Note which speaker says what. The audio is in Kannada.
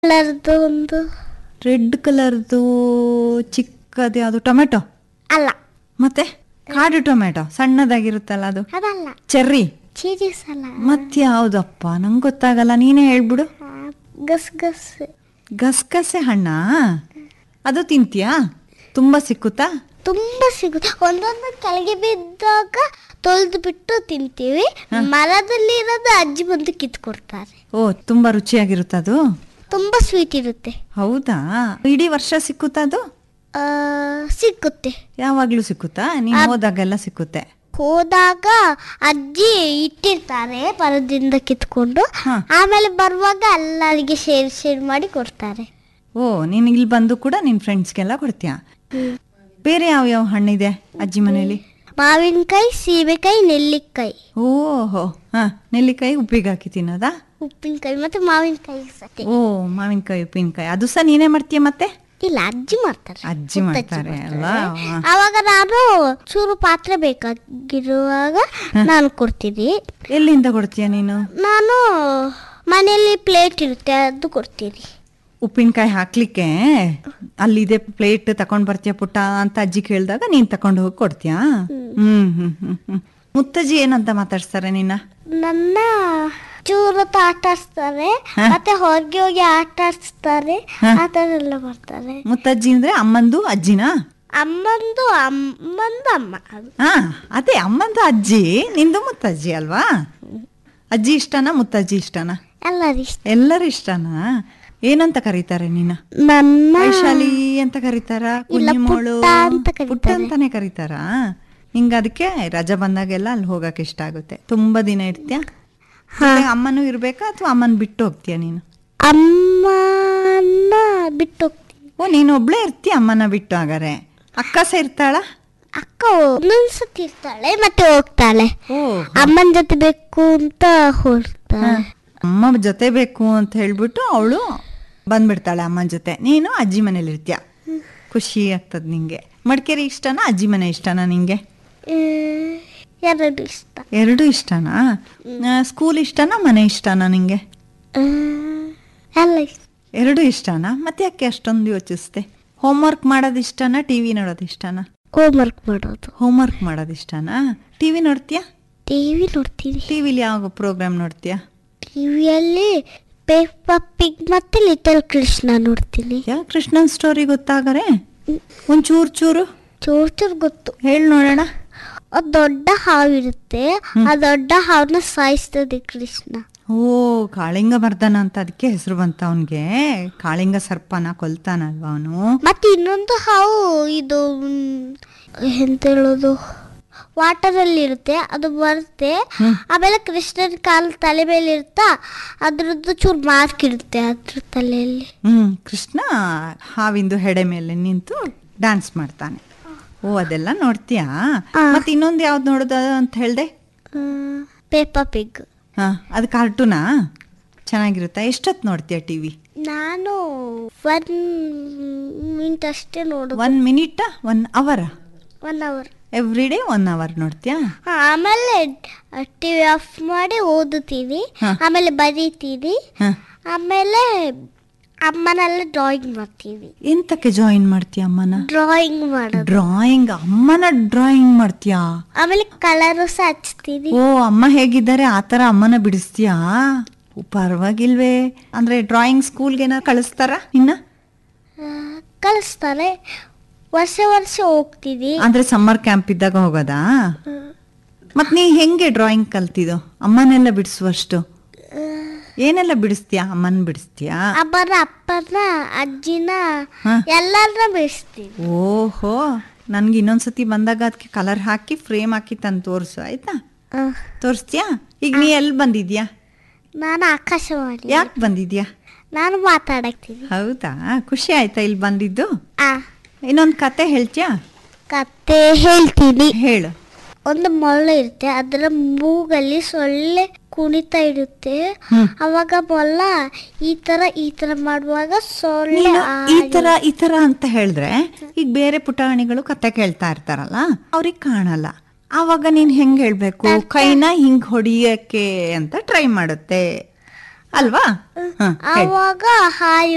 Speaker 1: ಕಲರ್ದು ಒಂದು
Speaker 2: ರೆಡ್ ಕಲರ್ದು ಚಿಕ್ಕದು ಯಾವುದು ಟೊಮೆಟೊ
Speaker 1: ಅಲ್ಲ
Speaker 2: ಮತ್ತೆ ಕಾಡು ಟೊಮೆಟೊ ಸಣ್ಣದಾಗಿರುತ್ತಲ್ಲ ಅದು
Speaker 1: ಅದಲ್ಲ
Speaker 2: ಚೆರ್ರಿ
Speaker 1: ಚೀರಿಸ್ ಅಲ್ಲ
Speaker 2: ಮತ್ಯಾವ್ದಪ್ಪ ನಂಗೆ ಗೊತ್ತಾಗಲ್ಲ ನೀನೇ ಹೇಳ್ಬಿಡು
Speaker 1: ಆ, ಗಸ್ ಗಸ್
Speaker 2: ಗಸಗಸೆ ಹಣ್ಣ ಅದು ತಿಂತೀಯಾ ತುಂಬ ಸಿಕ್ಕುತ್ತಾ
Speaker 1: ತುಂಬಾ ಸಿಗುತ್ತೆ ಒಂದೊಂದು ಕೆಳಗೆ ಬಿದ್ದಾಗ ತೊಳೆದು ಬಿಟ್ಟು ತಿಂತೀವಿ ಮರದಲ್ಲಿ ಇರೋದು ಅಜ್ಜಿ ಬಂದು ಕಿತ್ಕೊಡ್ತಾರೆ
Speaker 2: ಓ ತುಂಬ ರುಚಿಯಾಗಿರುತ್ತದು
Speaker 1: ತುಂಬಾ ಸ್ವೀಟ್ ಇರುತ್ತೆ
Speaker 2: ಹೌದಾ ಇಡೀ ವರ್ಷ ಸಿಕ್ಕುತ್ತಾ ಅದು
Speaker 1: ಆ, ಸಿಕ್ಕುತ್ತೆ
Speaker 2: ಯಾವಾಗ್ಲೂ ಸಿಕ್ಕುತ್ತಾ ನೀನು ಹೋದಾಗೆಲ್ಲ ಸಿಕ್ಕುತ್ತೆ
Speaker 1: ಹೋದಾಗ ಅಜ್ಜಿ ಇಟ್ಟಿರ್ತಾರೆ ಮರದಿಂದ ಕಿತ್ಕೊಂಡು
Speaker 2: ಹಾ.
Speaker 1: ಆಮೇಲೆ ಬರುವಾಗ ಎಲ್ಲರಿಗೆ ಶೇರ್ ಶೇರ್ ಮಾಡಿ ಕೊಡ್ತಾರೆ
Speaker 2: ಓ ನೀನು ಇಲ್ಲಿ ಬಂದು ಕೂಡ ನಿನ್ನ ಫ್ರೆಂಡ್ಸ್ಗೆಲ್ಲ ಕೊಡ್ತೀಯಾ ಬೇರೆ ಯಾವ ಯಾವ ಹಣ್ಣಿದೆ ಅಜ್ಜಿ ಮನೇಲಿ
Speaker 1: ಮಾವಿನಕಾಯಿ ಸೀಬೆಕಾಯಿ ನೆಲ್ಲಿಕಾಯಿ
Speaker 2: ಓಹೋ ಹಾ ನೆಲ್ಲಿಕಾಯಿ ಉಪ್ಪಿಗೆ ಹಾಕಿ ತಿನ್ನೋದಾ
Speaker 1: ಉಪ್ಪಿನಕಾಯಿ ಮತ್ತೆ ಮಾವಿನಕಾಯಿ ಸತಿ
Speaker 2: ಓ ಮಾವಿನಕಾಯಿ ಉಪ್ಪಿನಕಾಯಿ ಅದು ಸಹ ನೀನೇ ಮಾಡ್ತೀಯ ಮತ್ತೆ
Speaker 1: ಇಲ್ಲ ಅಜ್ಜಿ ಮಾಡ್ತಾರೆ
Speaker 2: ಅಜ್ಜಿ ಮಾಡ್ತಾರೆ ಅಲ್ಲ
Speaker 1: ಆವಾಗ ನಾನು ಚೂರು ಪಾತ್ರೆ ಬೇಕಾಗಿರುವಾಗ ನಾನು ಕೊಡ್ತೀನಿ
Speaker 2: ಎಲ್ಲಿಂದ ಕೊಡ್ತೀಯ ನೀನು
Speaker 1: ನಾನು ಮನೆಯಲ್ಲಿ ಪ್ಲೇಟ್ ಇರುತ್ತೆ ಅದು ಕೊಡ್ತೀನಿ
Speaker 2: ಉಪ್ಪಿನಕಾಯಿ ಹಾಕ್ಲಿಕ್ಕೆ ಅಲ್ಲಿದೆ ಪ್ಲೇಟ್ ತಕೊಂಡ್ ಬರ್ತೀಯ ಪುಟ್ಟ ಅಂತ ಅಜ್ಜಿ ಕೇಳಿದಾಗ ನೀನ್ ತಕೊಂಡು ಹೋಗಿ ಕೊಡ್ತೀಯಾ ಹ್ಮ್ ಹ್ಮ್ ಹ್ಮ್ ಹ್ಮ್ ಮುತ್ತಜ್ಜಿ ಏನಂತ ಮಾತಾಡ್ಸ್ತಾರೆ ನಿನ್ನ
Speaker 1: ನನ್ನ ಚೂರು ಹೊತ್ತು ಆಟ ಆಡಿಸ್ತಾರೆ ಮತ್ತೆ ಹೊರಗೆ ಹೋಗಿ ಆಟ ಆಡಿಸ್ತಾರೆ ಆ ಥರ ಎಲ್ಲ ಮಾಡ್ತಾರೆ
Speaker 2: ಮುತ್ತಜ್ಜಿ ಅಂದ್ರೆ ಅಮ್ಮಂದು ಅಜ್ಜಿನಾ
Speaker 1: ಅಮ್ಮಂದು ಅಮ್ಮಂದು ಅಮ್ಮ ಅದು
Speaker 2: ಹಾ ಅದೇ ಅಮ್ಮಂದು ಅಜ್ಜಿ ನಿಂದು ಮುತ್ತಜ್ಜಿ ಅಲ್ವಾ ಅಜ್ಜಿ ಇಷ್ಟನಾ ಮುತ್ತಜ್ಜಿ ಇಷ್ಟನಾ
Speaker 1: ಎಲ್ಲರೂ ಇಷ್ಟ
Speaker 2: ಎಲ್ಲರೂ ಇಷ್ಟನಾ ಏನಂತ ಕರೀತಾರೆ ನೀನ
Speaker 1: ನನ್ನ
Speaker 2: ವೈಶಾಲಿ ಅಂತ ಕರೀತಾರ
Speaker 1: ಇಲ್ಲ,
Speaker 2: ಕುഞ്ഞിಮೋಳು
Speaker 1: ಪುಟ್ಟ ಅಂತ ಕರೀತಾರೆ.
Speaker 2: ಪುಟ್ಟ ಅಂತಾನೆ ಕರೀತಾರ ನಿಂಗ ಅದಕ್ಕೆ ರಜಾ ಬಂದಾಗೆಲ್ಲ ಅಲ್ಲಿ ಹೋಗಕ್ ಇಷ್ಟ ಆಗುತ್ತೆ ತುಂಬಾ ದಿನ ಇರ್ತೀಯ ಮತ್ತೆ ಅಮ್ಮನೂ ಇರ್ಬೇಕಾ ಅಥವಾ ಅಮ್ಮನ್ ಬಿಟ್ಟು ಹೋಗ್ತೀಯ ನೀನು
Speaker 1: ಅಮ್ಮನ ಬಿಟ್ಟು ಹೋಗ್ತೀನಿ
Speaker 2: ಓ ನೀನು ಒಬ್ಳೇ ಇರ್ತೀಯ ಅಮ್ಮನ ಬಿಟ್ಟು ಹಾಗಾರೆ ಅಕ್ಕ ಸಹ ಇರ್ತಾಳ
Speaker 1: ಅಕ್ಕ ಒಂದೊಂದ್ಸತಿ ಇರ್ತಾಳೆ ಮತ್ತೆ ಹೋಗ್ತಾಳೆ
Speaker 2: ಓ
Speaker 1: ಅಮ್ಮನ ಜೊತೆ ಬೇಕು ಅಂತ ಹೋಗ್ತಾಳೆ
Speaker 2: ಅಮ್ಮ ಜೊತೆ ಬೇಕು ಅಂತ ಹೇಳ್ಬಿಟ್ಟು ಅವಳು ಬಂದ್ಬಿಡ್ತಾಳೆ ಅಮ್ಮನ ಜೊತೆ ನೀನು ಅಜ್ಜಿ ಮನೇಲಿ ಇರ್ತೀಯ ಖುಷಿ ಆಗ್ತದ ನಿಂಗೆ ಮಡಿಕೇರಿ ಇಷ್ಟನಾ ಅಜ್ಜಿ ಮನೆ ಇಷ್ಟನಾ ನಿಂಗೆ
Speaker 1: ಹ್ಮ್, ಎರಡು ಇಷ್ಟ
Speaker 2: ಎರಡು ಇಷ್ಟನಾ ಸ್ಕೂಲ್ ಇಷ್ಟನಾ ಮನೆ ಇಷ್ಟನಾ ನಿಂಗೆ
Speaker 1: ಹ್ಮ್, ಎಲ್ಲ ಇಷ್ಟ
Speaker 2: ಎರಡು ಇಷ್ಟನಾ ಮತ್ತೆ ಯಾಕೆ ಅಷ್ಟೊಂದು ಯೋಚಿಸ್ದೆ ಹೋಮ್ವರ್ಕ್ ಮಾಡೋದು ಇಷ್ಟನಾ ಟಿವಿ ನೋಡೋದು ಇಷ್ಟನಾ
Speaker 1: ಹೋಮ್ವರ್ಕ್ ಮಾಡೋದು
Speaker 2: ಹೋಮ್ವರ್ಕ್ ಮಾಡೋದು ಇಷ್ಟನಾ ಟಿವಿ ನೋಡ್ತೀಯಾ
Speaker 1: ಟಿವಿ ನೋಡ್ತೀನಿ
Speaker 2: ಟಿವಿಲಿ ಯಾವ ಪ್ರೋಗ್ರಾಮ್ ನೋಡ್ತೀಯಾ
Speaker 1: ಟಿವಿಯಲ್ಲಿ ಪೇಪರ್ ಪಿಗ್ ಮತ್ತೆ ಲಿಟಲ್ ಕೃಷ್ಣ ನೋಡ್ತೀನಿ
Speaker 2: ಯಾ ಕೃಷ್ಣನ್ ಸ್ಟೋರಿ ಗೊತ್ತಾಗರೆ ಒಂದ್ ಚೂರು ಚೂರು
Speaker 1: ಚೂರ್ ಚೂರ್ ಗೊತ್ತು
Speaker 2: ಹೇಳಿ ನೋಡೋಣ
Speaker 1: ಒಂದು ದೊಡ್ಡ ಹಾವಿರುತ್ತೆ ಆ ದೊಡ್ಡ ಹಾವನ್ನ ಸಾಯಿಸ್ತದೆ ಕೃಷ್ಣ
Speaker 2: ಓ ಕಾಳಿಂಗ ಮರ್ದನ ಅಂತ ಅದಕ್ಕೆ ಹೆಸರು ಬಂತ ಅವನ್ಗೆ ಕಾಳಿಂಗ ಸರ್ಪನ ಕೊಲ್ತಾನಲ್ವಾ ಅವನು
Speaker 1: ಮತ್ತೆ ಇನ್ನೊಂದು ಹಾವು ಇದು ಮ್, ಎಂತ ಹೇಳೋದು ವಾಟರ್ ಅಲ್ಲಿ ಇರುತ್ತೆ ಅದು ಬರುತ್ತೆ ಆಮೇಲೆ ಕೃಷ್ಣನ ಕಾಲ್ ತಲೆ ಮೇಲೆ ಇರುತ್ತಾ ಅದ್ರದ್ದು ಚೂರು ಮಾರ್ಕ್ ಇರುತ್ತೆ ಅದ್ರ ತಲೆಯಲ್ಲಿ
Speaker 2: ಹ್ಮ್ ಕೃಷ್ಣ ಹಾವಿಂದು ಹೆಡೆ ಮೇಲೆ ನಿಂತು ಡ್ಯಾನ್ಸ್ ಮಾಡ್ತಾನೆ ಓ ಅದೆಲ್ಲ ನೋಡ್ತೀಯಾ ಮತ್ತೆ ಇನ್ನೊಂದು ಯಾವ್ದು ನೋಡೋದು ಅಂತ ಹೇಳ್ದೆ
Speaker 1: ಪೇಪರ್ ಪಿಗ್
Speaker 2: ಹಾ ಅದು ಕಾರ್ಟೂನಾ ಚೆನ್ನಾಗಿರುತ್ತಾ ಎಷ್ಟೊತ್ತು ನೋಡ್ತೀಯ ಟಿವಿ
Speaker 1: ನಾನು ಒನ್ ಮಿನಿಟ್ ಅಷ್ಟೇ ನೋಡೋದು
Speaker 2: one minute one hour
Speaker 1: one hour
Speaker 2: every day one hour ನೋಡ್ತೀಯಾ
Speaker 1: ಆಮೇಲೆ ಟಿವಿ ಆಫ್ ಮಾಡಿ ಓದುತ್ತೀನಿ
Speaker 2: ಹಾ.
Speaker 1: ಆಮೇಲೆ ಬರೀತೀನಿ
Speaker 2: ಹಾ
Speaker 1: ಆಮೇಲೆ ಅಮ್ಮನೆಲ್ಲ ಡ್ರಾಯಿಂಗ್ ಮಾಡ್ತೀವಿ
Speaker 2: ಎಂತಕ್ಕೆ ಜಾಯಿನ್ ಮಾಡ್ತೀಯ ಅಮ್ಮನ
Speaker 1: ಡ್ರಾಯಿಂಗ್ ಮಾಡೋದು
Speaker 2: ಡ್ರಾಯಿಂಗ್ ಅಮ್ಮನ ಡ್ರಾಯಿಂಗ್ ಮಾಡ್ತೀಯಾ
Speaker 1: ಆಮೇಲೆ ಕಲರು ಸಹ ಹಚ್ತೀನಿ
Speaker 2: ಓ ಅಮ್ಮ ಹೇಗಿದ್ದಾರೆ ಆ ಥರ ಅಮ್ಮನ ಬಿಡಿಸ್ತೀಯಾ ಓ, ಪರವಾಗಿಲ್ವೇ ಅಂದ್ರೆ ಡ್ರಾಯಿಂಗ್ ಸ್ಕೂಲ್ಗೆ ಏನಾರು ಕಳಿಸ್ತಾರ ಇನ್ನ
Speaker 1: ಆ, ಕಲಿಸ್ತಾರೆ ವರ್ಷ ವರ್ಷ ಹೋಗ್ತೀನಿ
Speaker 2: ಅಂದ್ರೆ ಸಮ್ಮರ್ ಕ್ಯಾಂಪ್ ಇದ್ದಾಗ ಹೋಗೋದಾ ಮತ್ ನೀ ಹೆಂಗೆ ಡ್ರಾಯಿಂಗ್ ಕಲ್ತಿದ್ದು ಅಮ್ಮನೆಲ್ಲ ಬಿಡಿಸುವಷ್ಟು ಏನೆಲ್ಲ ಬಿಡಿಸ್ತೀಯಾ ಅಮ್ಮನ ಬಿಡಿಸ್ತೀಯಾ
Speaker 1: ಅಮ್ಮನ ಅಪ್ಪನ ಅಜ್ಜಿನ
Speaker 2: ಹಾ.
Speaker 1: ಎಲ್ಲರನ್ನ ಬಿಡಿಸ್ತೀನಿ
Speaker 2: ಓಹೋ ನನ್ಗೆ ಇನ್ನೊಂದ್ಸತಿ ಬಂದಾಗ ಅದಕ್ಕೆ ಕಲರ್ ಹಾಕಿ ಫ್ರೇಮ್ ಹಾಕಿ ತಂದು ತೋರಿಸು ಆಯ್ತಾ
Speaker 1: ಆ,
Speaker 2: ತೋರಿಸ್ತೀಯಾ ಈಗ ನೀ ಎಲ್ಲಿ ಬಂದಿದ್ಯಾ
Speaker 1: ನಾನು ಆಕಾಶವಾಣಿ
Speaker 2: ಯಾಕೆ ಬಂದಿದ್ಯಾ
Speaker 1: ನಾನು ಮಾತಾಡಕ್ತೀನಿ
Speaker 2: ಹೌದಾ ಖುಷಿ ಆಯ್ತಾ ಇಲ್ಲಿ ಬಂದಿದ್ದು
Speaker 1: ಆ
Speaker 2: ಇನ್ನೊಂದು ಕತೆ ಹೇಳ್ತೀಯಾ
Speaker 1: ಕತೆ ಹೇಳ್ತೀನಿ
Speaker 2: ಹೇಳು
Speaker 1: ಒಂದು ಮೊಲ ಇರುತ್ತೆ ಅದರ ಮೂಗಲ್ಲಿ ಸೊಳ್ಳೆ ಕುಣಿತಾ ಇರುತ್ತೆ
Speaker 2: ಹ್ಮ್.
Speaker 1: ಅವಾಗ ಮೊಲ ಈ ತರ ಈ ತರ ಮಾಡುವಾಗ ಸೊಳ್ಳೆ
Speaker 2: ನೀನು ಈ
Speaker 1: ಆಡಿ-
Speaker 2: ತರ ಈ ತರ ಅಂತ ಹೇಳಿದ್ರೆ ಈಗ ಬೇರೆ ಪುಟಾಣಿಗಳು ಕತೆ ಕೇಳ್ತಾ ಇರ್ತಾರಲ್ಲ ಅವ್ರಿಗೆ ಕಾಣಲ್ಲ ಆವಾಗ ನೀನ್ ಹೆಂಗ್ ಹೇಳ್ಬೇಕು ಕೈನ ಹಿಂಗ್ ಹೊಡಿಯಕ್ಕೆ ಅಂತ ಟ್ರೈ ಮಾಡುತ್ತೆ ಅಲ್ವಾ ಹ, ಹೇಳು.
Speaker 1: ಅವಾಗ ಹಾಯ್